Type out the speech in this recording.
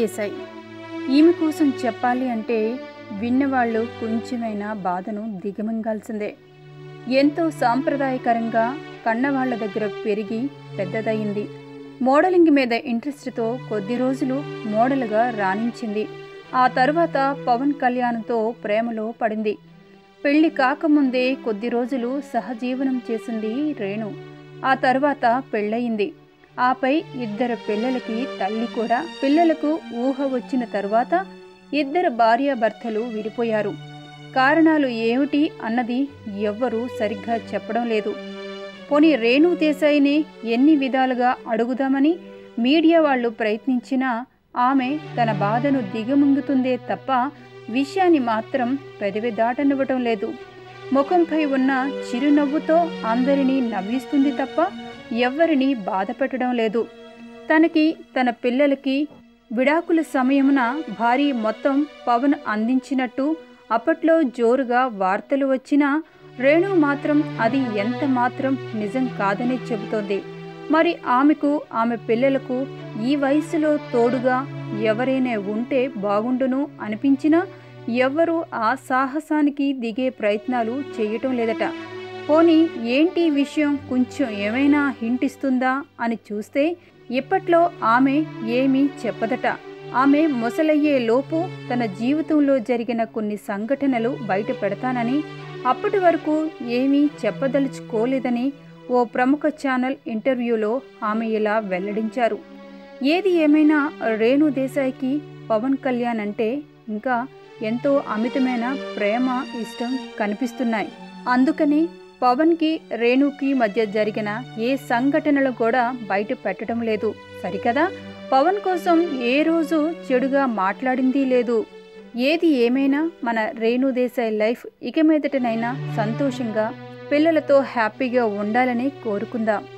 దేశాయ్ ఈమె కోసం చెప్పాలి అంటే విన్నవాళ్ళు కొంచెమైనా బాధను దిగమింగాల్సిందే ఎంతో సాంప్రదాయకరంగా కన్నవాళ్ల దగ్గర పెరిగి పెద్దదయింది మోడలింగ్ మీద ఇంట్రెస్ట్తో కొద్ది రోజులు మోడల్గా రాణించింది ఆ తరువాత పవన్ కళ్యాణ్తో ప్రేమలో పడింది పెళ్లి కాకముందే కొద్ది రోజులు సహజీవనం చేసింది రేణు ఆ తర్వాత పెళ్ళయింది ఆపై ఇద్దరు పిల్లలకి తల్లి కూడా పిల్లలకు ఊహ వచ్చిన తరువాత ఇద్దరు భార్యాభర్తలు విడిపోయారు కారణాలు ఏమిటి అన్నది ఎవ్వరూ సరిగ్గా చెప్పడం లేదు పోనీ రేణు దేశాయిని ఎన్ని విధాలుగా అడుగుదామని మీడియా వాళ్ళు ప్రయత్నించినా ఆమె తన బాధను దిగమింగుతుందే తప్ప విషయాన్ని మాత్రం పెదవి దాటనివ్వటం లేదు ముఖంపై ఉన్న చిరునవ్వుతో అందరినీ నవ్విస్తుంది తప్ప ఎవ్వరినీ బాధ పెట్టడం లేదు తనకి తన పిల్లలకి విడాకుల సమయమున భారీ మొత్తం పవన్ అందించినట్టు అప్పట్లో జోరుగా వార్తలు వచ్చినా రేణు మాత్రం అది ఎంత మాత్రం నిజం కాదనే చెబుతోంది మరి ఆమెకు ఆమె పిల్లలకు ఈ వయసులో తోడుగా ఎవరైనా ఉంటే బాగుండును అనిపించినా ఎవ్వరూ ఆ సాహసానికి దిగే ప్రయత్నాలు చేయటం లేదట పోనీ ఏంటి విషయం కొంచెం ఏమైనా హింట్ ఇస్తుందా అని చూస్తే ఇప్పట్లో ఆమె ఏమీ చెప్పదట ఆమె మొసలయ్యే లోపు తన జీవితంలో జరిగిన కొన్ని సంఘటనలు బయట పెడతానని అప్పటి వరకు ఏమీ చెప్పదలుచుకోలేదని ఓ ప్రముఖ ఛానల్ ఇంటర్వ్యూలో ఆమె ఇలా వెల్లడించారు ఏది ఏమైనా రేణు దేశాయికి పవన్ కళ్యాణ్ అంటే ఇంకా ఎంతో అమితమైన ప్రేమ ఇష్టం కనిపిస్తున్నాయి అందుకని పవన్కి రేణుకి మధ్య జరిగిన ఏ సంఘటనలు కూడా బయట పెట్టడం లేదు సరికదా పవన్ కోసం ఏ రోజు చెడుగా మాట్లాడింది లేదు ఏది ఏమైనా మన రేణు దేశాయ్ లైఫ్ ఇక మీదటనైనా సంతోషంగా పిల్లలతో హ్యాపీగా ఉండాలని కోరుకుందాం